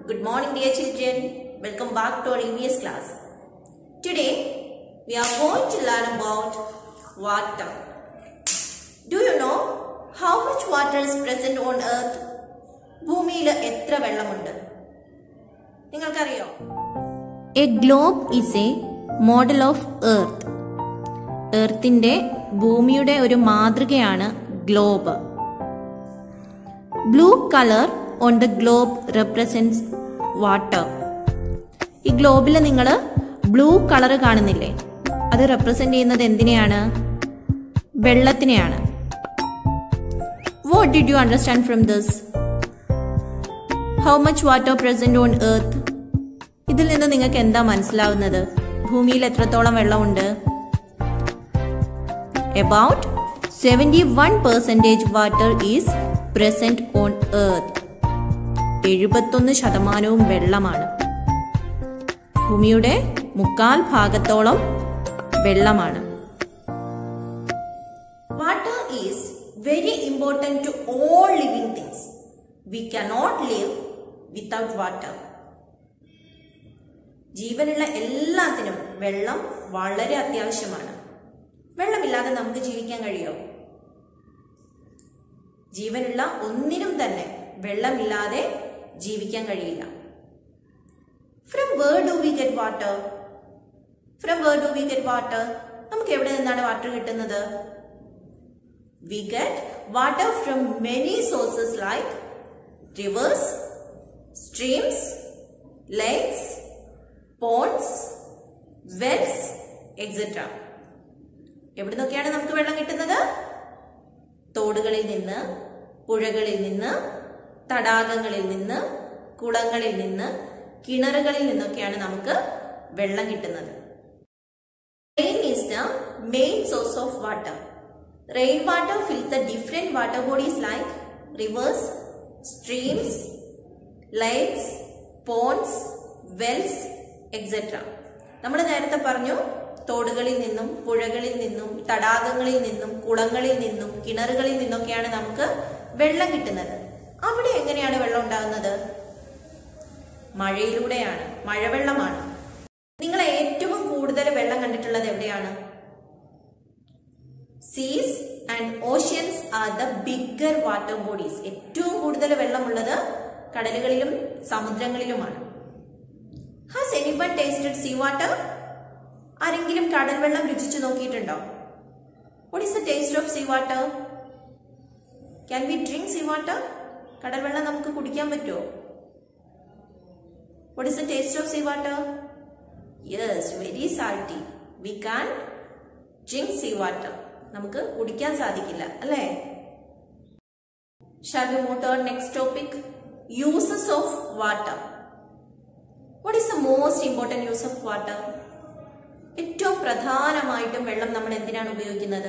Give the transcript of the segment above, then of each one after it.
Good morning, dear children. Welcome back to our EVS class. Today, we are going to learn about water. Do you know how much water is present on earth? ഭൂമിയിൽ എത്ര വെള്ളമുണ്ട് നിങ്ങൾക്കറിയോ a globe is a model of earth എർത്തിന്റെ ഭൂമിയുടെ ഒരു മാതൃകയാണ് globe blue colour on the globe represents water ഈ ഗ്ലോബിൽ നിങ്ങൾ ബ്ലൂ കളർ കാണുന്നില്ലേ അത് റെപ്രസെന്റ് ചെയ്യുന്നത് എന്തിനെയാണ് വെള്ളത്തിനെയാണ് what did you understand from this how much water present on earth ഇതിൽ നിന്ന് നിങ്ങൾക്ക് എന്താ മനസ്സിലാവുന്നത് ഭൂമിയിൽ എത്രത്തോളം വെള്ളമുണ്ട് about 71 percentage water is present on earth എഴുപത്തൊന്ന് ശതമാനവും വെള്ളമാണ് ഭൂമിയുടെ മുക്കാൽ ഭാഗത്തോളം വെള്ളമാണ് water is very important to all living things we cannot live without water ജീവനുള്ള എല്ലാത്തിനും വെള്ളം വളരെ അത്യാവശ്യമാണ് വെള്ളമില്ലാതെ നമുക്ക് ജീവിക്കാൻ കഴിയോ ജീവനുള്ള ഒന്നിനും തന്നെ വെള്ളമില്ലാതെ ജീവിക്കാൻ കഴിയില്ല from where do we get water from where do we get water നമുക്ക് എവിടെ നിന്നാണ് വാട്ടർ കിട്ടുന്നത് we get water from many sources like rivers streams lakes ponds wells etcetera എവിടെ നിന്നൊക്കെയാണ് നമുക്ക് വെള്ളം കിട്ടുന്നത് തോടുകളിൽ നിന്ന് പുഴകളിൽ നിന്ന് തടാകങ്ങളിൽ നിന്ന് കുളങ്ങളിൽ നിന്ന് കിണറുകളിൽ നിന്നൊക്കെയാണ് നമുക്ക് വെള്ളം കിട്ടുന്നത് rain is the main source of water rain water fills the different water bodies like rivers streams lakes ponds wells etcetera നമ്മൾ നേരത്തെ പറഞ്ഞു തോടുകളിൽ നിന്നും പുഴകളിൽ നിന്നും തടാകങ്ങളിൽ നിന്നും കുളങ്ങളിൽ നിന്നും കിണറുകളിൽ നിന്നൊക്കെയാണ് നമുക്ക് വെള്ളം കിട്ടുന്നത് അവിടെ എങ്ങനെയാണ് വെള്ളം ഉണ്ടാകുന്നത് മഴയിലൂടെയാണ് മഴവെള്ളമാണ് നിങ്ങൾ ഏറ്റവും കൂടുതൽ വെള്ളം കണ്ടിട്ടുള്ളത് എവിടെയാണ് seas and oceans are the bigger water bodies ഏറ്റവും കൂടുതൽ വെള്ളമുള്ളത് കടലുകളിലും സമുദ്രങ്ങളിലുമാണ് has anyone tasted sea water ആരെങ്കിലും കടൽ വെള്ളം രുചിച്ചു നോക്കിയിട്ടുണ്ടോ what is the taste of sea water can we drink sea water കടൽ വെള്ളം നമുക്ക് കുടിക്കാൻ പറ്റുമോ what is the taste of sea water yes very salty we can drink sea water നമുക്ക് കുടിക്കാൻ സാധിക്കില്ല അല്ലേ shall we move to next topic uses of water what is the most important use of water ഏറ്റവും പ്രധാനമായിട്ടും വെള്ളം നമ്മൾ എന്തിനാണ് ഉപയോഗിക്കുന്നത്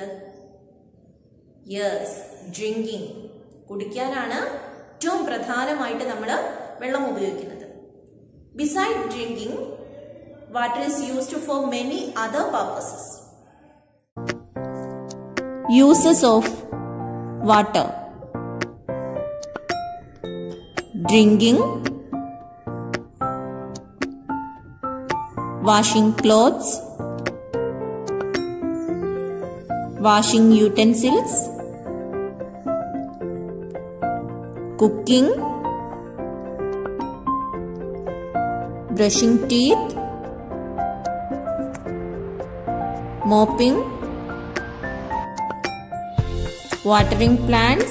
യെസ് ഡ്രിങ്കിങ് കുടിക്കാനാണ് ഏറ്റവും പ്രധാനമായിട്ട് നമ്മൾ വെള്ളം ഉപയോഗിക്കുന്നത് beside drinking water is used for many other purposes uses of water drinking washing clothes, washing utensils, cooking, brushing teeth, mopping, watering plants,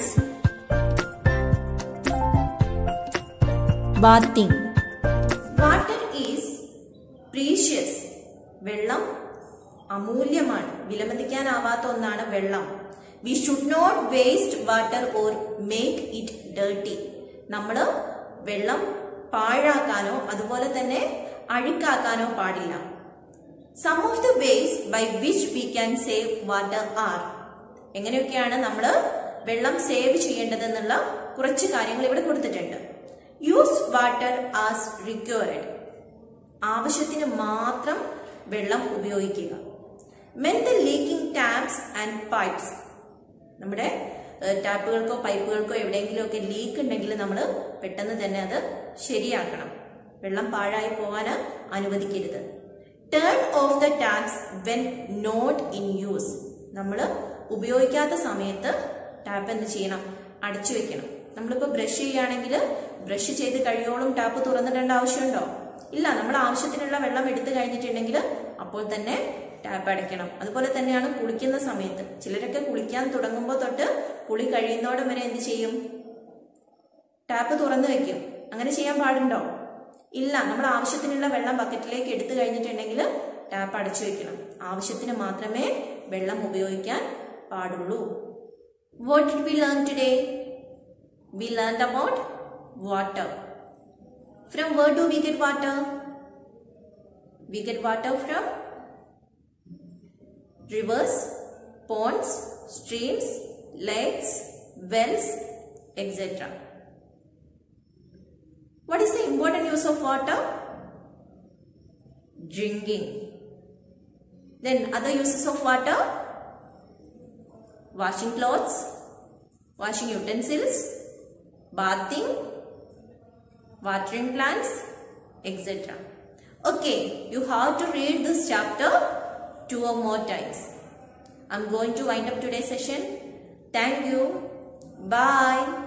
bathing. Water is precious വെള്ളം അമൂല്യമാണ് വിലമതിക്കാനാവാത്ത ഒന്നാണ് വെള്ളം we should not waste water or make it dirty നമ്മൾ വെള്ളം പാഴാക്കാനോ അതുപോലെ തന്നെ അഴുക്കാക്കാനോ പാടില്ല some of the ways by which we can save water are എങ്ങനെയൊക്കെയാണ് നമ്മൾ വെള്ളം സേവ് ചെയ്യേണ്ടതെന്നുള്ള കുറച്ച് കാര്യങ്ങൾ ഇവിടെ കൊടുത്തിട്ടുണ്ട് യൂസ് വാട്ടർ ആസ് റിക്വയർഡ് ആവശ്യത്തിന് മാത്രം വെള്ളം ഉപയോഗിക്കുക mend the leaking taps and pipes നമ്മുടെ ഏഹ്, ടാപ്പുകൾക്കോ പൈപ്പുകൾക്കോ എവിടെയെങ്കിലും ഒക്കെ ലീക്ക് ഉണ്ടെങ്കിൽ നമ്മൾ പെട്ടെന്ന് തന്നെ അത് ശരിയാക്കണം വെള്ളം പാഴായി പോകാൻ അനുവദിക്കരുത് turn off the taps when not in use നമ്മൾ ഉപയോഗിക്കാത്ത സമയത്ത് ടാപ്പ് എന്ത് ചെയ്യണം അടച്ചു വെക്കണം നമ്മളിപ്പോൾ ബ്രഷ് ചെയ്യുകയാണെങ്കിൽ ബ്രഷ് ചെയ്ത് കഴിയോളം ടാപ്പ് തുറന്നിടേണ്ട ആവശ്യമുണ്ടോ ഇല്ല നമ്മൾ ആവശ്യത്തിനുള്ള വെള്ളം എടുത്തു കഴിഞ്ഞിട്ടുണ്ടെങ്കിൽ അപ്പോൾ തന്നെ ടാപ്പ് അടയ്ക്കണം അതുപോലെ തന്നെയാണ് കുളിക്കുന്ന സമയത്ത് ചിലരൊക്കെ കുളിക്കാൻ തുടങ്ങുമ്പോൾ തൊട്ട് കുളി കഴിയുന്നോടം വരെ എന്ത് ചെയ്യും ടാപ്പ് തുറന്നു വെക്കും അങ്ങനെ ചെയ്യാൻ പാടുണ്ടോ ഇല്ല നമ്മൾ ആവശ്യത്തിനുള്ള വെള്ളം ബക്കറ്റിലേക്ക് എടുത്തു കഴിഞ്ഞിട്ടുണ്ടെങ്കിൽ ടാപ്പ് അടച്ചു വെക്കണം ആവശ്യത്തിന് മാത്രമേ വെള്ളം ഉപയോഗിക്കാൻ പാടുള്ളൂ what did we learn today we learn about water from where do we get water we get water from rivers, ponds, streams, lakes, wells, etc. What is the important use of water? Drinking. Then other uses of water? Washing clothes, washing utensils, bathing, watering plants, etc. Okay, you have to read this chapter two or more times. I'm going to wind up today's session. Thank you. Bye.